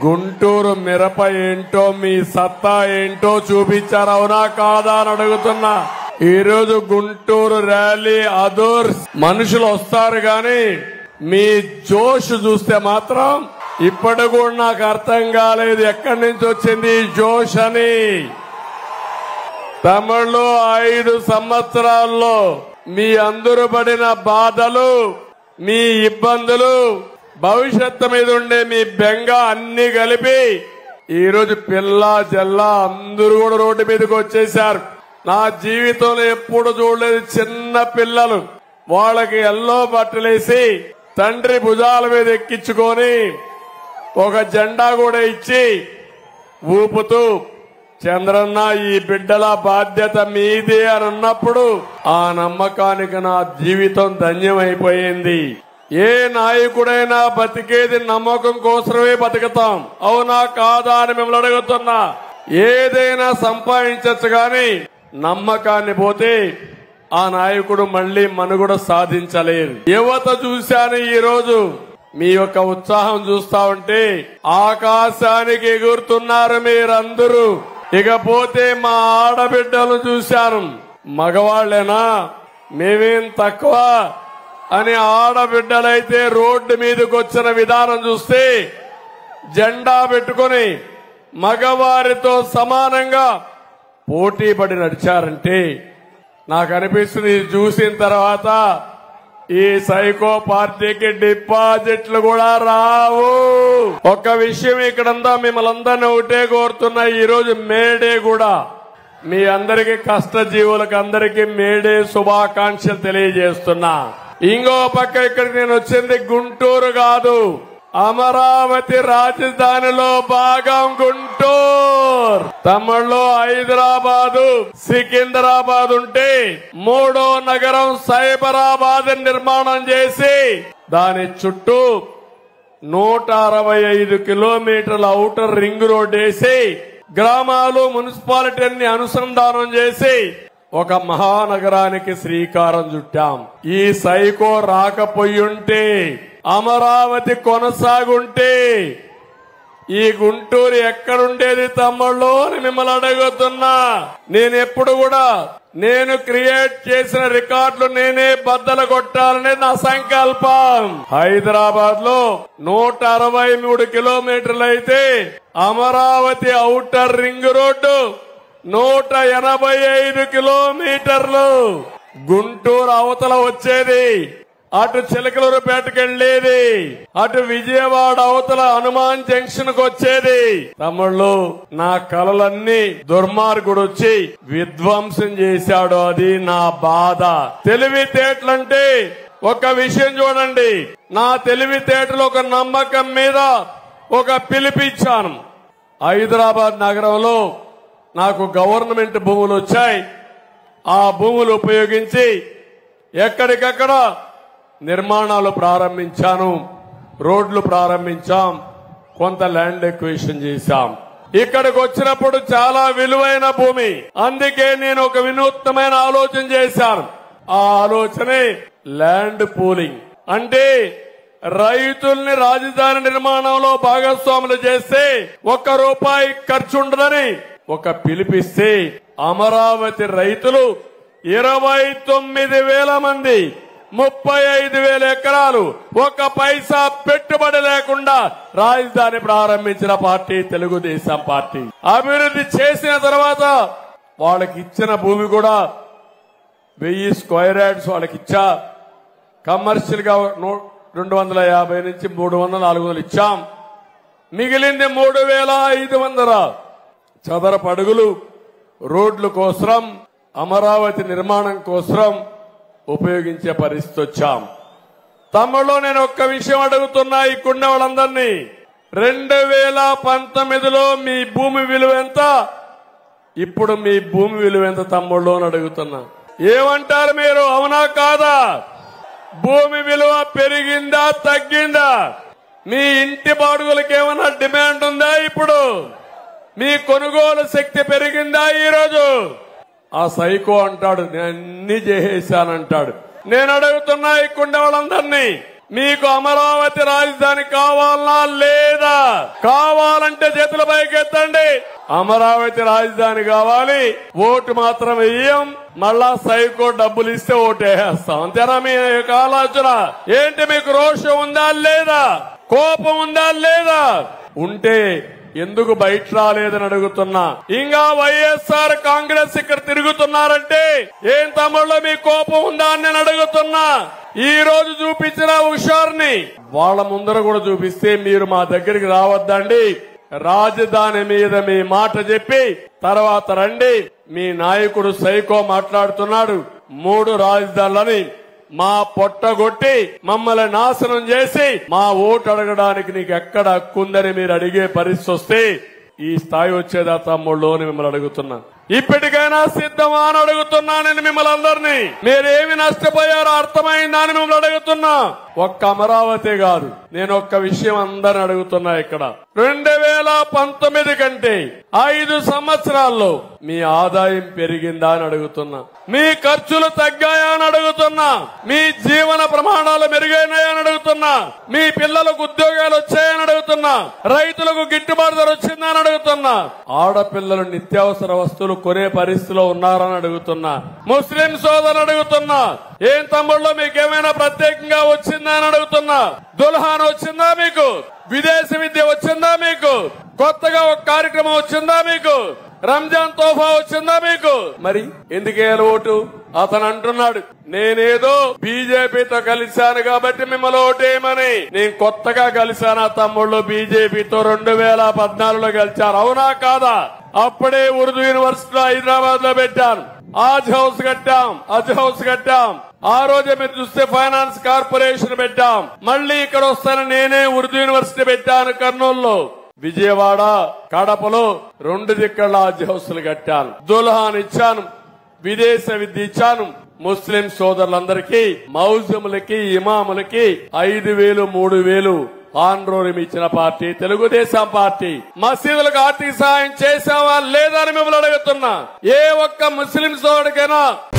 గుంటూరు మిరప ఏంటో మీ సత్తా ఏంటో చూపించారు అవునా కాదా అని అడుగుతున్నా ఈ రోజు గుంటూరు ర్యాలీ అదర్స్ మనుషులు వస్తారు గాని మీ జోష్ చూస్తే మాత్రం ఇప్పటి కూడా నాకు అర్థం కాలేదు ఎక్కడి నుంచి వచ్చింది ఈ జోష్ అని తమిళ్లో ఐదు సంవత్సరాల్లో మీ అందరూ పడిన బాధలు మీ ఇబ్బందులు భవిష్యత్తు మీద ఉండే మీ బెంగ అన్ని కలిపి ఈ రోజు పిల్ల జల్ల అందరూ కూడా రోడ్డు మీదకి వచ్చేశారు నా జీవితంలో ఎప్పుడు చూడలేదు చిన్న పిల్లలు వాళ్ళకి ఎల్లో బట్టలేసి తండ్రి భుజాల మీద ఎక్కించుకొని ఒక జెండా కూడా ఇచ్చి ఊపుతూ చంద్రన్న ఈ బిడ్డల బాధ్యత మీదే అని అన్నప్పుడు ఆ నమ్మకానికి నా జీవితం ధన్యమైపోయింది ఏ నాయకుడైనా బతికేది నమ్మకం కోసమే బతుకుతాం అవునా కాదా అని మిమ్మల్ని అడుగుతున్నా ఏదైనా సంపాదించచ్చు గాని నమ్మకాన్ని పోతే ఆ నాయకుడు మళ్లీ మనుగడ సాధించలేరు యువత చూశాను ఈ రోజు మీ యొక్క ఉత్సాహం చూస్తా ఉంటే ఆకాశానికి ఎగురుతున్నారు మీరందరూ ఇకపోతే మా ఆడబిడ్డలు చూశాను మగవాళ్లేనా మేమేం తక్కువ అని ఆడబిడ్డలైతే రోడ్డు మీదకి వచ్చిన విధానం చూస్తే జెండా పెట్టుకొని మగవారితో సమానంగా పోటీ పడి నడిచారంటే నాకు అనిపిస్తుంది ఇది చూసిన తర్వాత ఈ సైకో పార్టీకి డిపాజిట్లు కూడా రావు ఒక విషయం ఇక్కడంతా మిమ్మల్ని అందరినీ ఒకటే కోరుతున్నా ఈ రోజు మేడే కూడా మీ అందరికి కష్టజీవులకు అందరికి మేడే శుభాకాంక్షలు తెలియజేస్తున్నా ఇంకో పక్క ఇక్కడికి నేను వచ్చింది గుంటూరు కాదు అమరావతి రాజధానిలో భాగం గుంటూరు తమిళ్లో హైదరాబాదు సికింద్రాబాద్ ఉంటే మూడో నగరం సైబరాబాద్ నిర్మాణం చేసి దాని చుట్టూ నూట అరవై ఐదు కిలోమీటర్ల ఔటర్ రింగ్ రోడ్ వేసి గ్రామాలు మున్సిపాలిటీని అనుసంధానం చేసి ఒక మహానగరానికి శ్రీకారం చుట్టాం ఈ సైకో రాకపోయుంటే అమరావతి కొనసాగుంటే ఈ గుంటూరు ఎక్కడుండేది తమ్ముళ్ళు అని మిమ్మల్ని అడుగుతున్నా నేను ఎప్పుడు కూడా నేను క్రియేట్ చేసిన రికార్డులు నేనే బద్దలు కొట్టాలనే నా సంకల్పం హైదరాబాద్ లో నూట అరవై మూడు కిలోమీటర్లు అయితే అమరావతి ఔటర్ రింగ్ రోడ్డు నూట ఎనభై ఐదు కిలోమీటర్లు గుంటూరు అవతల వచ్చేది అటు చిలకలూరుపేటకి వెళ్లేది అటు విజయవాడ అవతల హనుమాన్ జంక్షన్ కు వచ్చేది తమ్ముళ్ళు నా కలలన్నీ దుర్మార్గుడు వచ్చి విధ్వంసం చేశాడు అది నా బాధ తెలివితేటలంటే ఒక విషయం చూడండి నా తెలివితేటలు ఒక నమ్మకం మీద ఒక పిలిపిచ్చాను హైదరాబాద్ నగరంలో నాకు గవర్నమెంట్ భూములు వచ్చాయి ఆ భూములు ఉపయోగించి ఎక్కడికక్కడ నిర్మాణాలు ప్రారంభించాను రోడ్లు ప్రారంభించాం కొంత ల్యాండ్ ఎక్విషన్ చేశాం ఇక్కడికి వచ్చినప్పుడు చాలా విలువైన భూమి అందుకే నేను ఒక వినూత్నమైన ఆలోచన చేశాను ఆ ఆలోచనే ల్యాండ్ పూలింగ్ అంటే రైతుల్ని రాజధాని నిర్మాణంలో భాగస్వాములు చేస్తే ఒక్క రూపాయి ఖర్చు ఉండదని ఒక పిలిపిస్తే అమరావతి రైతులు ఇరవై తొమ్మిది వేల మంది ముప్పై ఐదు వేల ఎకరాలు ఒక పైసా పెట్టుబడి లేకుండా రాజధాని ప్రారంభించిన పార్టీ తెలుగుదేశం పార్టీ అభివృద్ధి చేసిన తర్వాత వాళ్ళకి ఇచ్చిన భూమి కూడా వెయ్యి స్క్వేర్ యార్డ్స్ వాళ్ళకి ఇచ్చా కమర్షియల్ గా నూ- రెండు వందల యాభై నుంచి మూడు వందల నాలుగు వందలు ఇచ్చాం మిగిలింది మూడు వేల ఐదు వందల చదరపు అడుగులు రోడ్ల కోసం అమరావతి నిర్మాణం కోసం ఉపయోగించే పరిస్థితి వచ్చాం తమ్ముళ్ళు నేను ఒక్క విషయం అడుగుతున్నా ఇక్కడున్న వాళ్ళందరినీ రెండు వేల పంతొమ్మిదిలో మీ భూమి విలువ ఎంత ఇప్పుడు మీ భూమి విలువ ఎంత తమ్ముళ్ళు అని అడుగుతున్నా ఏమంటారు మీరు అవునా కాదా భూమి విలువ పెరిగిందా తగ్గిందా మీ ఇంటి బాడుగులకి ఏమైనా డిమాండ్ ఉందా ఇప్పుడు మీ కొనుగోలు శక్తి పెరిగిందా ఈ రోజు ఆ సైకో అంటాడు నేను అన్ని చేసేశానంటాడు నేను అడుగుతున్నా ఇక్కడ వాళ్ళందరినీ మీకు అమరావతి రాజధాని కావాలనా లేదా లేదా కావాలంటే చేతుల పైకి ఎత్తండి అమరావతి రాజధాని కావాలి ఓటు మాత్రం వెయ్యం మళ్ళా సైకో డబ్బులు ఇస్తే ఓటు వేసేస్తాం అంతేనా మీ యొక్క ఆలోచన ఏంటి మీకు రోషం ఉందా లేదా కోపం ఉందా లేదా ఉంటే ఎందుకు బయట రాలేదని అడుగుతున్నా ఇంకా వైఎస్ఆర్ కాంగ్రెస్ ఇక్కడ తిరుగుతున్నారంటే ఏం తమ్ముళ్ళు మీ కోపం ఉందా అని నేను అడుగుతున్నా ఈ రోజు చూపించిన హుషార్ని వాళ్ళ ముందర కూడా చూపిస్తే మీరు మా దగ్గరికి రావద్దండి రాజధాని మీద మీ మాట చెప్పి తర్వాత రండి మీ నాయకుడు సైకో మాట్లాడుతున్నాడు మూడు రాజధానులని మా పొట్టగొట్టి మమ్మల్ని నాశనం చేసి మా ఓటు అడగడానికి నీకు ఎక్కడ హక్కుందని మీరు అడిగే పరిస్థితి వస్తే ఈ స్థాయి వచ్చేదా తమ్ముళ్ళు అని మిమ్మల్ని అడుగుతున్నా ఇప్పటికైనా సిద్ధమా అని అడుగుతున్నా నేను మిమ్మల్ని అందరినీ మీరేమి నష్టపోయారో అర్థమైందా అని మిమ్మల్ని అడుగుతున్నా ఒక్క అమరావతి కాదు నేను ఒక్క విషయం అందరిని అడుగుతున్నా ఇక్కడ రెండు వేల పంతొమ్మిది కంటే ఐదు సంవత్సరాల్లో మీ ఆదాయం పెరిగిందా అని అడుగుతున్నా మీ ఖర్చులు తగ్గాయా అని అడుగుతున్నా మీ జీవన ప్రమాణాలు మెరుగైనాయా అని అడుగుతున్నా మీ పిల్లలకు ఉద్యోగాలు వచ్చాయని అడుగుతున్నా రైతులకు గిట్టుబాటు ధర వచ్చిందా అని అడుగుతున్నా ఆడపిల్లలు నిత్యావసర వస్తువులు కొనే పరిస్థితిలో ఉన్నారని అడుగుతున్నా ముస్లిం సోదరులు అడుగుతున్నా ఏం తమ్ముళ్ళు మీకేమైనా ప్రత్యేకంగా వచ్చిందా అని అడుగుతున్నా దుల్హాన్ వచ్చిందా మీకు విదేశీ విద్య వచ్చిందా మీకు కొత్తగా ఒక కార్యక్రమం వచ్చిందా మీకు రంజాన్ తోఫా వచ్చిందా మీకు మరి ఎందుకేయాలి ఓటు అతను అంటున్నాడు నేనేదో బీజేపీతో కలిశాను కాబట్టి మిమ్మల్ని ఓటేయమని నేను కొత్తగా కలిశాను తమ్ముళ్ళు బీజేపీతో రెండు వేల పద్నాలుగులో గెలిచారు అవునా కాదా అప్పుడే ఉర్దూ యూనివర్సిటీలో హైదరాబాద్ లో పెట్టాను ఆజ్ హౌస్ కట్టాం అజ్ హౌస్ కట్టాం ఆ రోజే మీరు చూస్తే ఫైనాన్స్ కార్పొరేషన్ పెట్టాం మళ్ళీ ఇక్కడ వస్తాను నేనే ఉర్దూ యూనివర్సిటీ పెట్టాను కర్నూలులో విజయవాడ కడపలో రెండు దిక్కల ఆజ్ హౌస్లు కట్టాను దుల్హాన్ ఇచ్చాను విదేశ విద్య ఇచ్చాను ముస్లిం సోదరులందరికీ మౌజములకి ఇమాములకి ఐదు వేలు మూడు వేలు ఆంధ్రోరం ఇచ్చిన పార్టీ తెలుగుదేశం పార్టీ మసీదులకు ఆర్థిక సహాయం చేసావా లేదా అని మిమ్మల్ని అడుగుతున్నా ఏ ఒక్క ముస్లిం సోదరుడికైనా